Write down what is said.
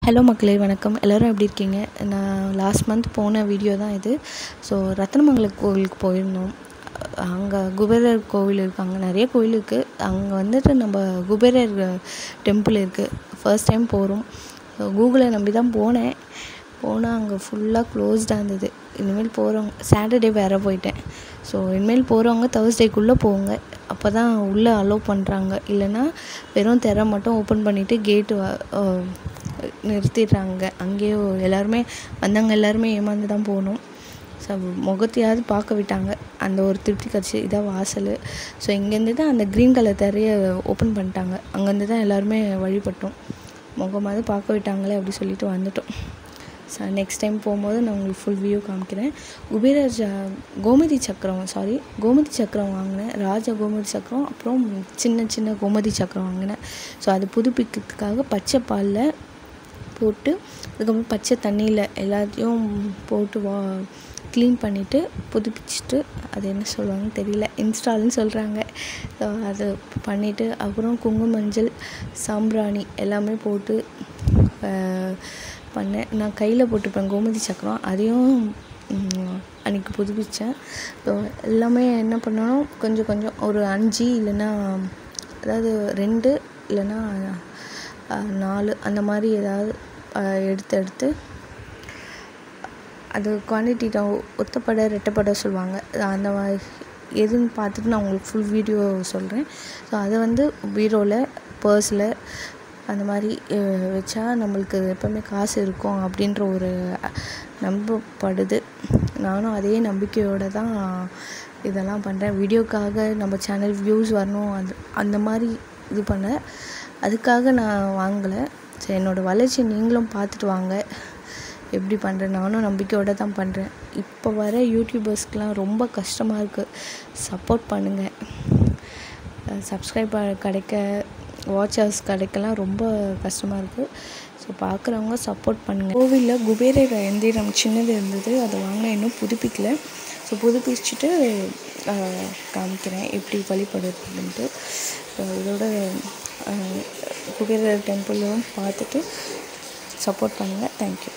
hello மக்களே வணக்கம் எல்லோரும் எப்படி இருக்கீங்க நான் லாஸ்ட் மந்த் போன வீடியோ தான் இது ஸோ ரத்னமங்கலம் கோவிலுக்கு போயிருந்தோம் அங்கே குபேரர் கோவில் இருக்குது அங்கே நிறைய கோவில் இருக்குது அங்கே வந்துட்டு நம்ம குபேரர் டெம்பிள் இருக்குது ஃபர்ஸ்ட் டைம் போகிறோம் கூகுளை நம்பி தான் போனேன் போனால் அங்கே ஃபுல்லாக க்ளோஸ்டாக இருந்தது இனிமேல் போகிறவங்க சாட்டர்டே வேறு போயிட்டேன் ஸோ இனிமேல் போகிறவங்க தேர்ஸ்டேக்குள்ளே போங்க அப்போ தான் உள்ளே அலோவ் பண்ணுறாங்க இல்லைன்னா வெறும் திரை மட்டும் ஓப்பன் பண்ணிவிட்டு கேட்டு நிறுத்திடுறாங்க அங்கேயே எல்லாருமே வந்தவங்க எல்லாருமே ஏமாந்து தான் போகணும் ஸோ முகத்தையாவது பார்க்க விட்டாங்க அந்த ஒரு திருப்தி கிடச்சி இதான் வாசல் ஸோ இங்கேருந்து தான் அந்த க்ரீன் கலர் திரையை ஓப்பன் பண்ணிட்டாங்க அங்கேருந்து தான் எல்லாருமே வழிபட்டோம் முகமாவது பார்க்க விட்டாங்களே அப்படி சொல்லிட்டு வந்துட்டோம் ஸோ நெக்ஸ்ட் டைம் போகும்போது நான் உங்களுக்கு ஃபுல் வியூ காமிக்கிறேன் குபேரர் ஜ கோமதி சக்கரம் சாரி கோமதி சக்கரம் வாங்கினேன் ராஜ கோமதி சக்கரம் அப்புறம் சின்ன சின்ன கோமதி சக்கரம் வாங்கினேன் ஸோ அது புதுப்பிக்கிறதுக்காக பச்சை பாலில் போட்டு அதுக்கப்புறம் பச்சை தண்ணியில் எல்லாத்தையும் போட்டு வா க்ளீன் பண்ணிவிட்டு புதுப்பிச்சுட்டு அது என்ன சொல்லுவாங்கன்னு தெரியல இன்ஸ்டால்னு சொல்கிறாங்க ஸோ அது பண்ணிவிட்டு அப்புறம் குங்கும மஞ்சள் சாம்பிராணி எல்லாமே போட்டு பண்ணேன் நான் கையில் போட்டுப்பேன் கோமதி சக்கரம் அதையும் அன்றைக்கி புதுப்பித்தேன் ஸோ எல்லாமே என்ன பண்ணணும் கொஞ்சம் கொஞ்சம் ஒரு அஞ்சு இல்லைன்னா அதாவது ரெண்டு இல்லைன்னா நாலு அந்த மாதிரி ஏதாவது எடுத்து எடுத்து அது குவான்டிட்டி ஒத்தப்படை ரெட்டப்படை சொல்லுவாங்க அந்த மாதிரி எதுன்னு பார்த்துட்டு நான் உங்களுக்கு ஃபுல் வீடியோ சொல்கிறேன் ஸோ அதை வந்து பீரோவில் பர்ஸில் அந்த மாதிரி வச்சா நம்மளுக்கு எப்போவுமே காசு இருக்கும் அப்படின்ற ஒரு நம்பப்படுது நானும் அதே நம்பிக்கையோடு தான் இதெல்லாம் பண்ணுறேன் வீடியோக்காக நம்ம சேனல் வியூஸ் வரணும் அது அந்த மாதிரி இது பண்ண அதுக்காக நான் வாங்கலை ஸோ என்னோடய வளர்ச்சி நீங்களும் பார்த்துட்டு வாங்க எப்படி பண்ணுறேன் நானும் நம்பிக்கையோடு தான் பண்ணுறேன் இப்போ வர யூடியூபர்ஸ்க்கெலாம் ரொம்ப கஷ்டமாக இருக்குது சப்போர்ட் பண்ணுங்கள் சப்ஸ்கிரைப் கிடைக்க வாட்சர்ஸ் கிடைக்கலாம் ரொம்ப கஷ்டமாக இருக்குது ஸோ பார்க்குறவங்க சப்போர்ட் பண்ணுங்கள் கோவிலில் குபேரர் எந்திரம் சின்னது இருந்தது அதை வாங்க இன்னும் புதுப்பிக்கல ஸோ புதுப்பிச்சுட்டு காமிக்கிறேன் எப்படி வழிபடுறதுன்ட்டு இதோட குபேரர் டெம்பிளும் பார்த்துட்டு சப்போர்ட் பண்ணுங்கள் தேங்க்யூ